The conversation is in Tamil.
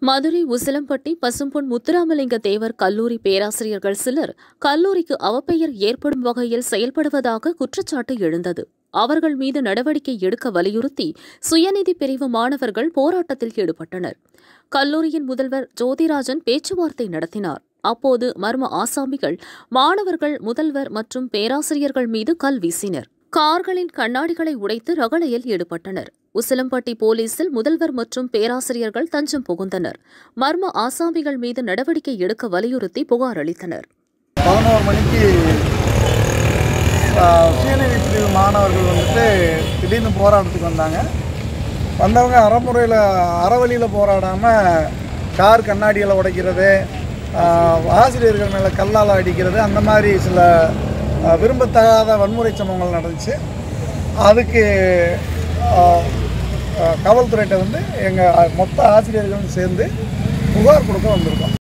மதுரை உசிலம்பட்டி பசும்பொன் முத்துராமலிங்க தேவர் கல்லூரி பேராசிரியர்கள் சிலர் கல்லூரிக்கு அவப்பெயர் ஏற்படும் வகையில் செயல்படுவதாக குற்றச்சாட்டு எழுந்தது அவர்கள் மீது நடவடிக்கை எடுக்க வலியுறுத்தி சுயநிதி பிரிவு மாணவர்கள் போராட்டத்தில் ஈடுபட்டனர் கல்லூரியின் முதல்வர் ஜோதிராஜன் பேச்சுவார்த்தை நடத்தினார் அப்போது மர்ம ஆசாமிகள் மாணவர்கள் முதல்வர் மற்றும் பேராசிரியர்கள் மீது கல் வீசினர் கார்களின் கண்ணாடிகளை உடைத்து ரகளையில் ஈடுபட்டனர் உசிலம்பட்டி போலீசில் முதல்வர் மற்றும் பேராசிரியர்கள் தஞ்சம் புகுந்தனர் மர்ம ஆசாமிகள் மீது நடவடிக்கை எடுக்க வலியுறுத்தி புகார் அளித்தனர் பதினோரு மணிக்கு ஆ, சுயநிதி பிரிவு மாணவர்கள் வந்துட்டு திடீர்னு போராட்டத்துக்கு வந்தாங்க வந்தவங்க அறமுறையில் அறவழியில் போராடாமல் கார் கண்ணாடிகளை உடைக்கிறது ஆ, ஆசிரியர்கள் மேலே கல்லால் அடிக்கிறது அந்த மாதிரி சில ஆ, விரும்பத்தகாத வன்முறை சம்பவங்கள் நடந்துச்சு அதுக்கு ஆ, ஆ, காவல்துறையிட்ட வந்து எங்கள் மொத்த ஆசிரியர்களும் சேர்ந்து புகார் கொடுக்க வந்திருக்கோம்